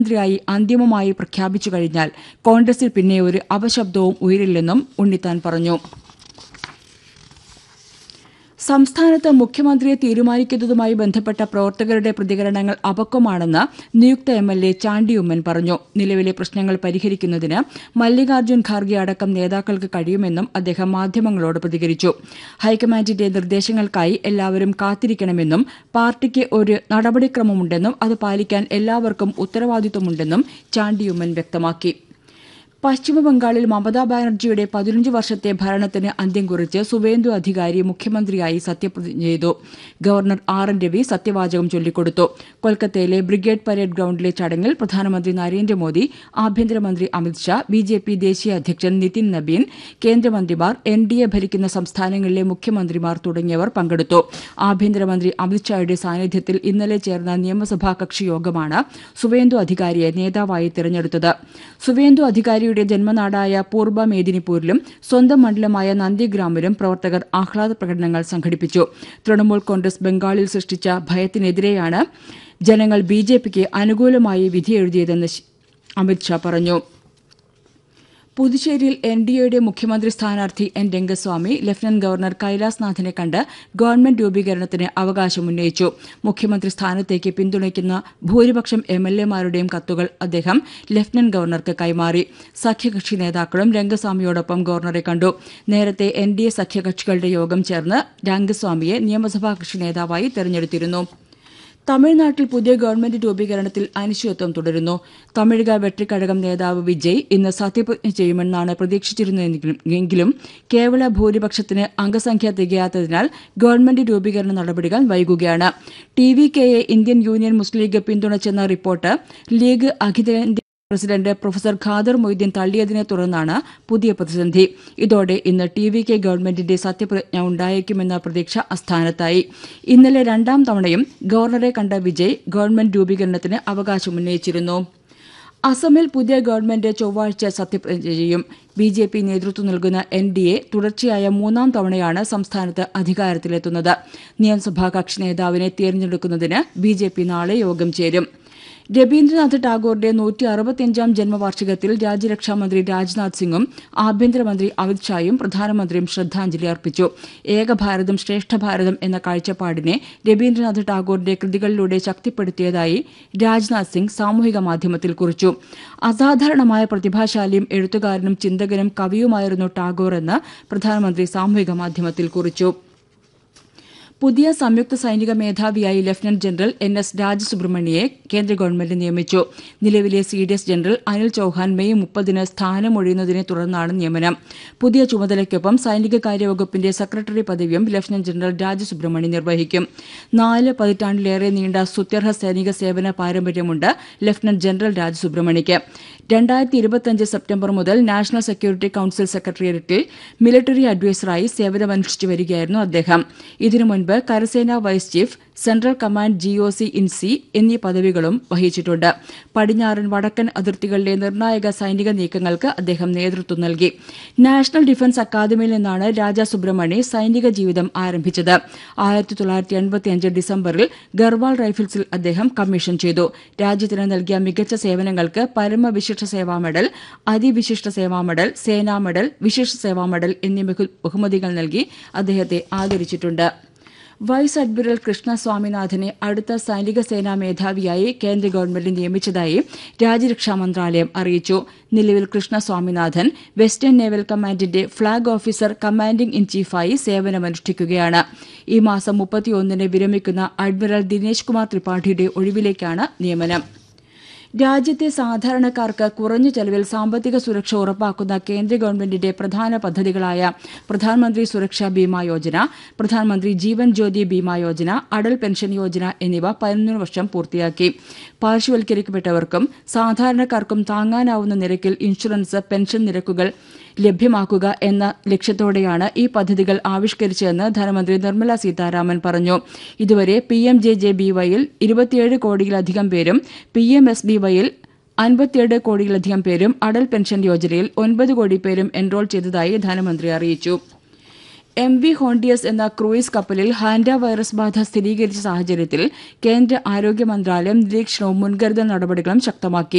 മന്ത്രിയായി അന്തിമമായി പ്രഖ്യാപിച്ചു കഴിഞ്ഞാൽ കോൺഗ്രസിൽ പിന്നെ ഒരു അപശബ്ദവും ഉയരില്ലെന്നും ഉണ്ണിത്താൻ പറഞ്ഞു സംസ്ഥാനത്ത് മുഖ്യമന്ത്രിയെ തീരുമാനിക്കുന്നതുമായി ബന്ധപ്പെട്ട പ്രവർത്തകരുടെ പ്രതികരണങ്ങൾ അപക്വമാണെന്ന് നിയുക്ത M L A Chandy Oommen പറഞ്ഞു നിലവിലെ പ്രശ്നങ്ങൾ പരിഹരിക്കുന്നതിന് മല്ലികാർജ്ജുൻ ഖാർഗെ അടക്കം നേതാക്കൾക്ക് കഴിയുമെന്നും അദ്ദേഹം മാധ്യമങ്ങളോട് പ്രതികരിച്ചു ഹൈക്കമാൻഡിന്റെ നിർദ്ദേശങ്ങൾക്കായി എല്ലാവരും കാത്തിരിക്കണമെന്നും പാർട്ടിക്ക് ഒരു നടപടിക്രമമുണ്ടെന്നും അത് പാലിക്കാൻ എല്ലാവർക്കും ഉത്തരവാദിത്വമുണ്ടെന്നും ചാണ്ടി ഉമ്മൻ വ്യക്തമാക്കി പശ്ചിമബംഗാളിൽ മമതാ ബാനർജിയുടെ പതിനഞ്ച് വർഷത്തെ ഭരണത്തിന് അന്ത്യം കുറിച്ച് സുവേന്ദു അധികാരി മുഖ്യമന്ത്രിയായി സത്യപ്രതിജ്ഞ ചെയ്തു ഗവർണർ ആർ എൻ രവി സത്യവാചകം ചൊല്ലിക്കൊടുത്തു കൊൽക്കത്തയിലെ ബ്രിഗേഡ് പരേഡ് ഗ്രൌണ്ടിലെ ചടങ്ങിൽ പ്രധാനമന്ത്രി നരേന്ദ്രമോദി ആഭ്യന്തരമന്ത്രി അമിത്ഷാ ബി ജെ പി ദേശീയ അധ്യക്ഷൻ നിതിൻ നബീൻ കേന്ദ്രമന്ത്രിമാർ എൻ ഡി എ ഭരിക്കുന്ന സംസ്ഥാനങ്ങളിലെ മുഖ്യമന്ത്രിമാർ തുടങ്ങിയവർ പങ്കെടുത്തു ആഭ്യന്തരമന്ത്രി അമിത്ഷായുടെ സാന്നിധ്യത്തിൽ ഇന്നലെ ചേർന്ന നിയമസഭാ കക്ഷി യോഗമാണ് സുവേന്ദു അധികാരിയെ നേതാവായി തിരഞ്ഞെടുത്തത് സുവേന്ദു അധികാരിയുടെ ജന്മനാടായ പൂർബ മേദിനിപൂരിലും സ്വന്തം മണ്ഡലമായ നന്ദിഗ്രാമിലും പ്രവർത്തകർ ആഹ്ലാദ പ്രകടനങ്ങൾ സംഘടിപ്പിച്ചു തൃണമൂൽ കോൺഗ്രസ് ബംഗാളിൽ സൃഷ്ടിച്ച ഭയത്തിനെതിരെയാണ് ജനങ്ങൾ ബി ജെ പിക്ക് അനുകൂലമായി വിധിയെഴുതിയതെന്ന് ശ്- അമിത്ഷാ പറഞ്ഞു പുതുച്ചേരിയിൽ എൻ ഡി എയുടെ മുഖ്യമന്ത്രി സ്ഥാനാർത്ഥി എൻ രംഗസ്വാമി ലഫ്റ്റനന്റ് ഗവർണർ കൈലാസ്നാഥിനെ കണ്ട് ഗവൺമെന്റ് രൂപീകരണത്തിന് അവകാശമുന്നയിച്ചു മുഖ്യമന്ത്രി സ്ഥാനത്തേക്ക് പിന്തുണയ്ക്കുന്ന ഭൂരിപക്ഷം എം എൽ എമാരുടെയും കത്തുകൾ അദ്ദേഹം ലഫ്റ്റനന്റ് ഗവർണർക്ക് കൈമാറി സഖ്യകക്ഷി നേതാക്കളും രംഗസ്വാമിയോടൊപ്പം ഗവർണറെ കണ്ടു നേരത്തെ എൻ ഡി എ സഖ്യകക്ഷികളുടെ യോഗം ചേർന്ന് രംഗസ്വാമിയെ നിയമസഭാ കക്ഷി നേതാവായി തെരഞ്ഞെടുത്തിരുന്നു തമിഴ്നാട്ടിൽ പുതിയ ഗവൺമെന്റ് രൂപീകരണത്തിൽ അനിശ്ചിതത്വം തുടരുന്നു തമിഴക വെട്രിക്കഴകം നേതാവ് വിജയ് ഇന്ന് സത്യപ്രതിജ്ഞ ചെയ്യുമെന്നാണ് പ്രതീക്ഷിച്ചിരുന്നതെങ്കിലും എങ്കിലും കേവല ഭൂരിപക്ഷത്തിന് അംഗസംഖ്യ തികയാത്തതിനാൽ ഗവൺമെന്റ് രൂപീകരണ നടപടികൾ വൈകുകയാണ് ടി വി കെയെ ഇന്ത്യൻ യൂണിയൻ മുസ്ലിം ലീഗ് പിന്തുണച്ചെന്ന റിപ്പോർട്ട് ലീഗ് അഖിലേന്ത്യാ പ്രസിഡന്റ് പ്രൊഫസർ ഖാദർ മൊയ്തീൻ തള്ളിയതിനെ തുടർന്നാണ് പുതിയ പ്രതിസന്ധി ഇതോടെ ഇന്ന് ടി വി കെ ഗവൺമെന്റിന്റെ സത്യപ്രതിജ്ഞ ഉണ്ടായേക്കുമെന്ന പ്രതീക്ഷ അസ്ഥാനത്തായി ഇന്നലെ രണ്ടാം തവണയും ഗവർണറെ കണ്ട വിജയ് ഗവൺമെന്റ് രൂപീകരണത്തിന് അവകാശമുന്നയിച്ചിരുന്നു അസമിൽ പുതിയ ഗവൺമെന്റ് ചൊവ്വാഴ്ച സത്യപ്രതിജ്ഞ ചെയ്യും ബി ജെ പി നേതൃത്വം നൽകുന്ന എൻ ഡി എ തുടർച്ചയായ മൂന്നാം തവണയാണ് സംസ്ഥാനത്ത് അധികാരത്തിലെത്തുന്നത് നിയമസഭാ കക്ഷി നേതാവിനെ തിരഞ്ഞെടുക്കുന്നതിന് ബി ജെ പി നാളെ യോഗം ചേരും രവീന്ദ്രനാഥ് ടാഗോറിന്റെ നൂറ്റി അറുപത്തിയഞ്ചാം ജന്മവാർഷികത്തിൽ രാജ്യരക്ഷാമന്ത്രി രാജ്നാഥ് സിംഗും ആഭ്യന്തരമന്ത്രി അമിത്ഷായും പ്രധാനമന്ത്രിയും ശ്രദ്ധാഞ്ജലി അർപ്പിച്ചു ഏകഭാരതം ശ്രേഷ്ഠ ഭാരതം എന്ന കാഴ്ചപ്പാടിനെ രവീന്ദ്രനാഥ് ടാഗോറിന്റെ കൃതികളിലൂടെ ശക്തിപ്പെടുത്തിയതായി രാജ്നാഥ് സിംഗ് സാമൂഹിക മാധ്യമത്തിൽ കുറിച്ചു അസാധാരണമായ പ്രതിഭാശാലിയും എഴുത്തുകാരനും ചിന്തകനും കവിയുമായിരുന്നു ടാഗോർ എന്ന് പ്രധാനമന്ത്രി സാമൂഹിക മാധ്യമത്തിൽ കുറിച്ചു പുതിയ സംയുക്ത സൈനിക മേധാവിയായി ലഫ്റ്റനന്റ് ജനറൽ എൻ എസ് രാജസുബ്രഹ്മണ്യയെ കേന്ദ്ര ഗവൺമെന്റ് നിയമിച്ചു നിലവിലെ C D S general Anil Chauhan May മുപ്പതിന് സ്ഥാനമൊഴിയുന്നതിനെ തുടർന്നാണ് നിയമനം പുതിയ ചുമതലയ്ക്കൊപ്പം സൈനിക കാര്യവകുപ്പിന്റെ സെക്രട്ടറി പദവിയും ലഫ്റ്റനന്റ് ജനറൽ രാജസുബ്രഹ്മണ്യൻ നിർവഹിക്കും നാല് പതിറ്റാണ്ടിലേറെ നീണ്ട സുത്യർഹ സൈനിക സേവന പാരമ്പര്യമുണ്ട് ലഫ്റ്റനന്റ് ജനറൽ രാജസുബ്രഹ്മണ്യയ്ക്ക് രണ്ടായിരത്തി ഇരുപത്തിയഞ്ച് സെപ്റ്റംബർ മുതൽ നാഷണൽ സെക്യൂരിറ്റി കൌൺസിൽ സെക്രട്ടേറിയറ്റിൽ മിലിറ്ററി അഡ്വൈസറായി സേവനമനുഷ്ഠിച്ചു വരികയായിരുന്നു അദ്ദേഹം ഇതിനു മുൻപ് കരസേന vice chief central command G O C in C എന്നീ പദവികളും വഹിച്ചിട്ടുണ്ട് പടിഞ്ഞാറൻ വടക്കൻ അതിർത്തികളിലെ നിർണായക സൈനിക നീക്കങ്ങൾക്ക് അദ്ദേഹം നേതൃത്വം നൽകി നാഷണൽ ഡിഫൻസ് അക്കാദമിയിൽ നിന്നാണ് രാജാ സുബ്രഹ്മണി സൈനിക ജീവിതം ആരംഭിച്ചത് ആയിരത്തി തൊള്ളായിരത്തി എൺപത്തിയഞ്ച് ഡിസംബറിൽ ഗർവാൾ റൈഫിൾസിൽ അദ്ദേഹം കമ്മീഷൻ ചെയ്തു രാജ്യത്തിന് നൽകിയ മികച്ച സേവനങ്ങൾക്ക് Param Vishisht Seva medal Ati Vishisht Seva medal Sena medal Vishisht Seva medal എന്നീ ബഹു- ബഹുമതികൾ നൽകി അദ്ദേഹത്തെ ആദരിച്ചിട്ടുണ്ട് വൈസ് അഡ്മിറൽ കൃഷ്ണ സ്വാമിനാഥനെ അടുത്ത സൈനിക സേനാ മേധാവിയായി കേന്ദ്ര ഗവൺമെന്റ് നിയമിച്ചതായി രാജ്യരക്ഷാ മന്ത്രാലയം അറിയിച്ചു നിലവിൽ കൃഷ്ണ സ്വാമിനാഥൻ വെസ്റ്റേൺ നേവൽ കമാൻഡിന്റെ ഫ്ളാഗ് ഓഫീസർ കമാൻഡിംഗ് ഇൻ ചീഫായി സേവനമനുഷ്ഠിക്കുകയാണ് ഈ മാസം മുപ്പത്തിയൊന്നിന് വിരമിക്കുന്ന അഡ്മിറൽ ദിനേശ് കുമാർ ത്രിപാഠിയുടെ ഒഴിവിലേക്കാണ് നിയമനം രാജ്യത്തെ സാധാരണക്കാർക്ക് കുറഞ്ഞ ചെലവിൽ സാമ്പത്തിക സുരക്ഷ ഉറപ്പാക്കുന്ന കേന്ദ്ര ഗവൺമെന്റിന്റെ പ്രധാന പദ്ധതികളായ പ്രധാനമന്ത്രി സുരക്ഷാ ബീമാ യോജന പ്രധാനമന്ത്രി ജീവൻ ജ്യോതി ബീമാ യോജന അടൽ പെൻഷൻ യോജന എന്നിവ പതിനൊന്ന് വർഷം പൂർത്തിയാക്കി പാർശ്വവൽക്കരിക്കപ്പെട്ടവർക്കും സാധാരണക്കാർക്കും താങ്ങാനാവുന്ന നിരക്കിൽ ഇൻഷുറൻസ് പെൻഷൻ നിരക്കുകൾ ലഭ്യമാക്കുക എന്ന ലക്ഷ്യത്തോടെയാണ് ഈ പദ്ധതികൾ ആവിഷ്കരിച്ചതെന്ന് ധനമന്ത്രി നിർമ്മല സീതാരാമൻ പറഞ്ഞു ഇതുവരെ P M J J B വൈയിൽ ഇരുപത്തിയേഴ് കോടിയിലധികം പേരും പി എം എസ് ബി വൈയിൽ അൻപത്തിയേഴ് കോടിയിലധികം പേരും അടൽ പെൻഷൻ യോജനയിൽ ഒൻപത് കോടി പേരും എൻറോൾ ചെയ്തതായി ധനമന്ത്രി അറിയിച്ചു എം വി ഹോണ്ടിയസ് എന്ന ക്രൂയിസ് കപ്പലിൽ ഹാൻഡ വൈറസ് ബാധ സ്ഥിരീകരിച്ച സാഹചര്യത്തിൽ കേന്ദ്ര ആരോഗ്യ മന്ത്രാലയം നിരീക്ഷണവും മുൻകരുതൽ നടപടികളും ശക്തമാക്കി